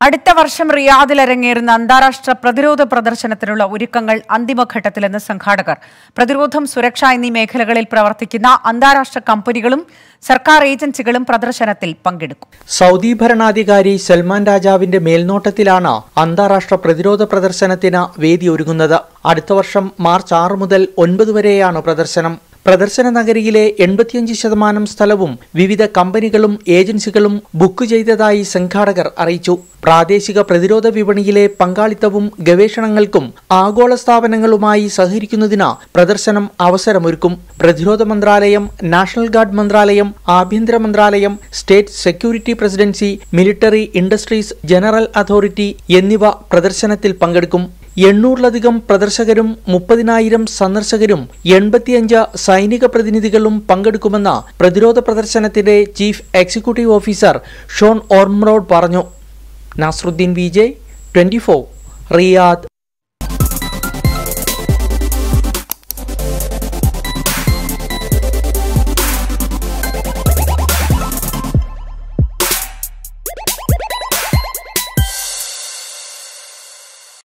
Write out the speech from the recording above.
അടുത്ത വർഷം റിയാദിൽ അരങ്ങേറുന്ന അന്താരാഷ്ട്ര പ്രതിരോധ പ്രദർശനത്തിനുള്ള ഒരുക്കങ്ങൾ അന്തിമഘട്ടത്തിലെന്ന് സംഘാടകർ പ്രതിരോധം സുരക്ഷ എന്നീ മേഖലകളിൽ പ്രവർത്തിക്കുന്ന അന്താരാഷ്ട്ര കമ്പനികളും സർക്കാർ ഏജൻസികളും പ്രദർശനത്തിൽ പങ്കെടുക്കും സൗദി ഭരണാധികാരി സൽമാൻ രാജാവിന്റെ മേൽനോട്ടത്തിലാണ് അന്താരാഷ്ട്ര പ്രതിരോധ പ്രദർശനത്തിന് വേദി ഒരുങ്ങുന്നത് അടുത്ത വർഷം മാർച്ച് ആറ് മുതൽ ഒൻപത് വരെയാണ് പ്രദർശനം പ്രദർശന നഗരിയിലെ എൺപത്തിയഞ്ച് ശതമാനം സ്ഥലവും വിവിധ കമ്പനികളും ഏജൻസികളും ബുക്ക് ചെയ്തതായി സംഘാടകർ അറിയിച്ചു പ്രാദേശിക പ്രതിരോധ വിപണിയിലെ പങ്കാളിത്തവും ഗവേഷണങ്ങൾക്കും ആഗോള സ്ഥാപനങ്ങളുമായി സഹകരിക്കുന്നതിന് പ്രദർശനം അവസരമൊരുക്കും പ്രതിരോധ മന്ത്രാലയം നാഷണൽ ഗാർഡ് മന്ത്രാലയം ആഭ്യന്തര മന്ത്രാലയം state security presidency military industries general authority എന്നിവ പ്രദർശനത്തിൽ പങ്കെടുക്കും എണ്ണൂറിലധികം പ്രദർശകരും മുപ്പതിനായിരം സന്ദർശകരും എൺപത്തിയഞ്ച് സൈനിക പ്രതിനിധികളും പങ്കെടുക്കുമെന്ന് പ്രതിരോധ പ്രദർശനത്തിന്റെ chief executive officer Shaun Ormrod പറഞ്ഞു Nasaruddin V J twenty Riyadh